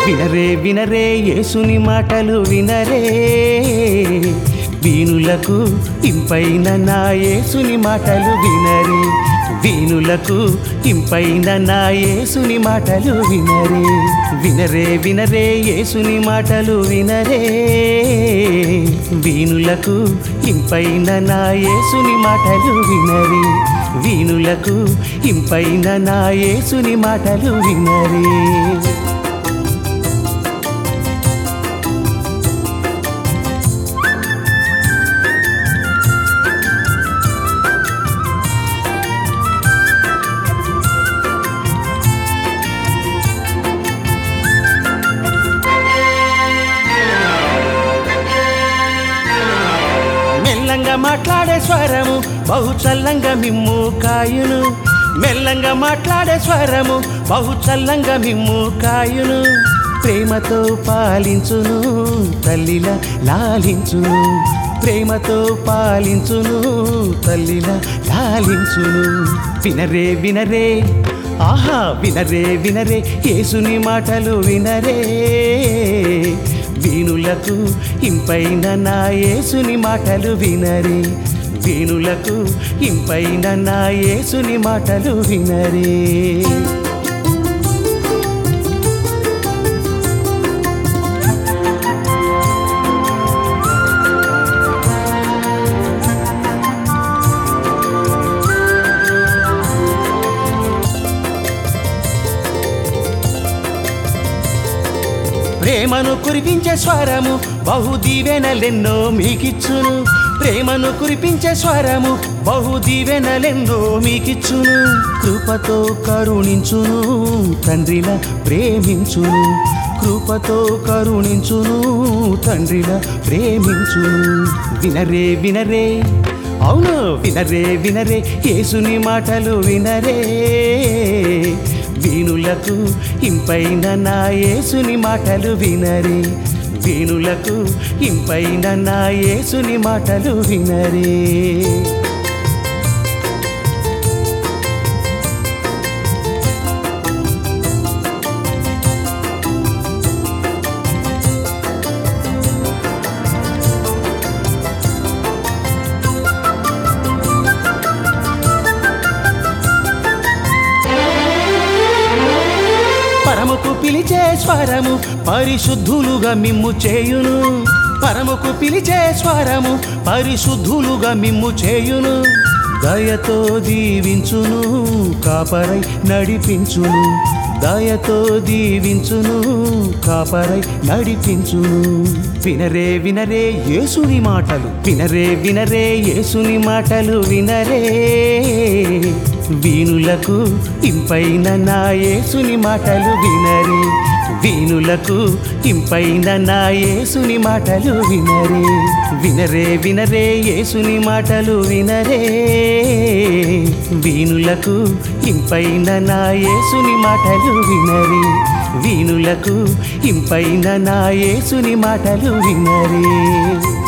వినరే వినరే యేసుని మాటలు వినరే వీణులకు ఇంపైన నా యేసుని మాటలు వినరే వీణులకు ఇంపైన నా యేసుని మాటలు వినరే వినరే వినరే యేసుని మాటలు వినరే వీణులకు ఇంపైన నా యేసుని మాటలు వినరే వీణులకు ఇంపైన నా యేసుని మాటలు వినరే మెల్లంగా మాట్లాడే స్వరము బహు చల్లంగా మిమ్ము కాయును మెల్లంగా మాట్లాడే స్వరము బహు చల్లంగా మిమ్ము కాయును ప్రేమతో పాలించును తల్లిలా లాలించును ప్రేమతో పాలించును తల్లిలా లాలించును వినరే వినరే ఆహా వినరే వినరే యేసుని మాటలు వినరే వీణులకు ఇంపైన నా యేసుని మాటలు వినరే వీణులకు ఇంపైన నా యేసుని మాటలు వినరే ప్రేమను కురిపించే స్వరము బహు దీవెనలెన్నో మీకిచ్చును ప్రేమను కురిపించే స్వరము బహు దీవెనలెన్నో మీకిచ్చును కృపతో కరుణించును తండ్రిలా ప్రేమించును కృపతో కరుణించును తండ్రిలా ప్రేమించును వినరే వినరే అవును వినరే వినరే యేసుని మాటలు వినరే వీణులకు ఇంపైన నా యేసుని మాటలు వినరే వీణులకు ఇంపైన నా యేసుని మాటలు వినరే పరముకు పిలిచే స్వరము పరిశుద్ధులుగా మిమ్ము చేయును పరముకు పిలిచే స్వరము పరిశుద్ధులుగా మిమ్ము చేయును దయతో దీవించును కాపరై నడిపించును దయతో దీవించును కాపరై నడిపించును వినరే వినరే యేసుని మాటలు వినరే వినరే యేసుని మాటలు వినరే వీణులకు ఇంపైన నా యేసుని మాటలు వినరే వీణులకు ఇంపైన నా యేసుని మాటలు వినరే వినరే వినరే యేసుని మాటలు వినరే వీణులకు ఇంపైన నా యేసుని మాటలు వినరే వీణులకు ఇంపైన నా యేసుని మాటలు వినరే